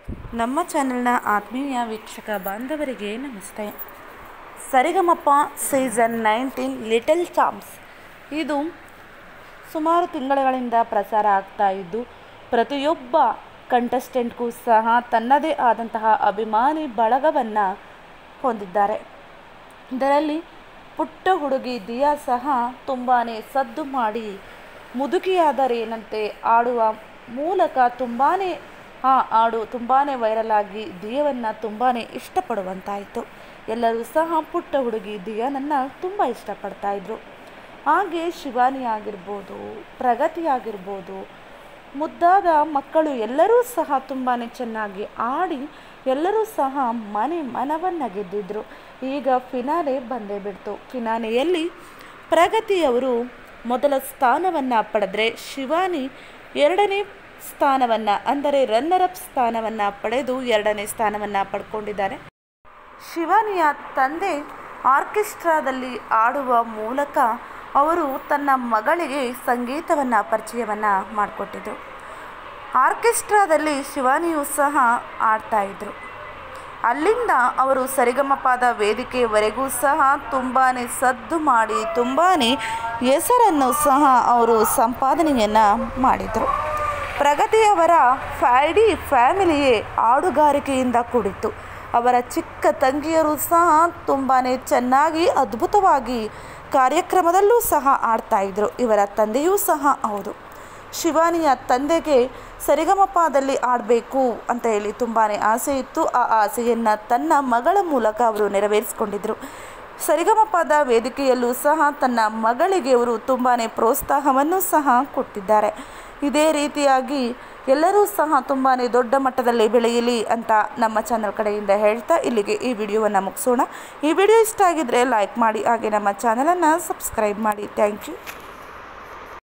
ನಮ್ಮ ಚಾನೆಲ್ನ ಆತ್ಮೀಯ ವೀಕ್ಷಕ ಬಾಂಧವರಿಗೆ ನಮಸ್ತೆ Sarigamapa season nineteen little champs ಇದು ಸುಮಾರು ತಿಂಗಳುಗಳಿಂದ ಪ್ರಸಾರ ಆಗ್ತಾ ಇದ್ದು ಪ್ರತಿಯೊಬ್ಬ ಕಂಟೆಸ್ಟೆಂಟ್ಗೂ ಸಹ ತನ್ನದೇ ಆದಂತಹ ಅಭಿಮಾನಿ ಬಳಗವನ್ನು ಹೊಂದಿದ್ದಾರೆ ಇದರಲ್ಲಿ ಪುಟ್ಟ ಹುಡುಗಿ ದಿಯಾ ಸಹ ತುಂಬಾ ಸದ್ದು ಮಾಡಿ ಮುದುಕಿಯಾದರೇನಂತೆ ಆಡುವ ಮೂಲಕ ತುಂಬಾ ಆ ಹಾಡು ತುಂಬಾ ವೈರಲ್ ಆಗಿ ದಿಯವನ್ನು ತುಂಬಾ ಇಷ್ಟಪಡುವಂತಾಯಿತು ಎಲ್ಲರೂ ಸಹ ಪುಟ್ಟ ಹುಡುಗಿ ದಿಯಾನನ್ನು ತುಂಬ ಇಷ್ಟಪಡ್ತಾ ಇದ್ರು ಹಾಗೆ ಶಿವಾನಿ ಆಗಿರ್ಬೋದು ಪ್ರಗತಿ ಆಗಿರ್ಬೋದು ಮುದ್ದಾದ ಮಕ್ಕಳು ಎಲ್ಲರೂ ಸಹ ತುಂಬಾ ಚೆನ್ನಾಗಿ ಆಡಿ ಎಲ್ಲರೂ ಸಹ ಮನೆ ಮನವನ್ನು ಗೆದ್ದಿದ್ರು ಈಗ ಫಿನಾಲೆ ಬಂದೇ ಬಿಡ್ತು ಫಿನಾಲೆಯಲ್ಲಿ ಪ್ರಗತಿಯವರು ಮೊದಲ ಸ್ಥಾನವನ್ನು ಪಡೆದರೆ ಶಿವಾನಿ ಎರಡನೇ ಸ್ಥಾನವನ್ನು ಅಂದರೆ ರನ್ನರ್ ಅಪ್ ಸ್ಥಾನವನ್ನು ಪಡೆದು ಎರಡನೇ ಸ್ಥಾನವನ್ನು ಪಡ್ಕೊಂಡಿದ್ದಾರೆ ಶಿವಾನಿಯ ತಂದೆ ಆರ್ಕೆಸ್ಟ್ರಾದಲ್ಲಿ ಆಡುವ ಮೂಲಕ ಅವರು ತನ್ನ ಮಗಳಿಗೆ ಸಂಗೀತವನ್ನು ಪರಿಚಯವನ್ನು ಮಾಡಿಕೊಟ್ಟಿದ್ರು ಆರ್ಕೆಸ್ಟ್ರಾದಲ್ಲಿ ಶಿವಾನಿಯು ಸಹ ಆಡ್ತಾ ಇದ್ರು ಅಲ್ಲಿಂದ ಅವರು ಸರಿಗಮಪಾದ ವೇದಿಕೆಯವರೆಗೂ ಸಹ ತುಂಬಾ ಸದ್ದು ಮಾಡಿ ತುಂಬಾ ಹೆಸರನ್ನು ಸಹ ಅವರು ಸಂಪಾದನೆಯನ್ನು ಮಾಡಿದರು ಪ್ರಗತಿಯವರ ಫ್ಯಾಡಿ ಫ್ಯಾಮಿಲಿಯೇ ಹಾಡುಗಾರಿಕೆಯಿಂದ ಕೂಡಿತ್ತು ಅವರ ಚಿಕ್ಕ ತಂಗಿಯರು ಸಹ ತುಂಬಾ ಚೆನ್ನಾಗಿ ಅದ್ಭುತವಾಗಿ ಕಾರ್ಯಕ್ರಮದಲ್ಲೂ ಸಹ ಆಡ್ತಾ ಇದ್ರು ಇವರ ತಂದೆಯೂ ಸಹ ಹೌದು ಶಿವಾನಿಯ ತಂದೆಗೆ ಸರಿಗಮಪದಲ್ಲಿ ಆಡಬೇಕು ಅಂತ ಹೇಳಿ ತುಂಬಾ ಆಸೆ ಇತ್ತು ಆ ಆಸೆಯನ್ನು ತನ್ನ ಮಗಳ ಮೂಲಕ ಅವರು ನೆರವೇರಿಸಿಕೊಂಡಿದ್ದರು ಸರಿಗಮಪದ ವೇದಿಕೆಯಲ್ಲೂ ಸಹ ತನ್ನ ಮಗಳಿಗೆ ಅವರು ತುಂಬಾ ಪ್ರೋತ್ಸಾಹವನ್ನು ಸಹ ಕೊಟ್ಟಿದ್ದಾರೆ ಇದೇ ರೀತಿಯಾಗಿ ಎಲ್ಲರೂ ಸಹ ತುಂಬಾ ದೊಡ್ಡ ಮಟ್ಟದಲ್ಲಿ ಬೆಳೆಯಲಿ ಅಂತ ನಮ್ಮ ಚಾನಲ್ ಕಡೆಯಿಂದ ಹೇಳ್ತಾ ಇಲ್ಲಿಗೆ ಈ ವಿಡಿಯೋವನ್ನು ಮುಗಿಸೋಣ ಈ ವಿಡಿಯೋ ಇಷ್ಟ ಆಗಿದ್ದರೆ ಲೈಕ್ ಮಾಡಿ ಹಾಗೆ ನಮ್ಮ ಚಾನಲನ್ನು ಸಬ್ಸ್ಕ್ರೈಬ್ ಮಾಡಿ ಥ್ಯಾಂಕ್ ಯು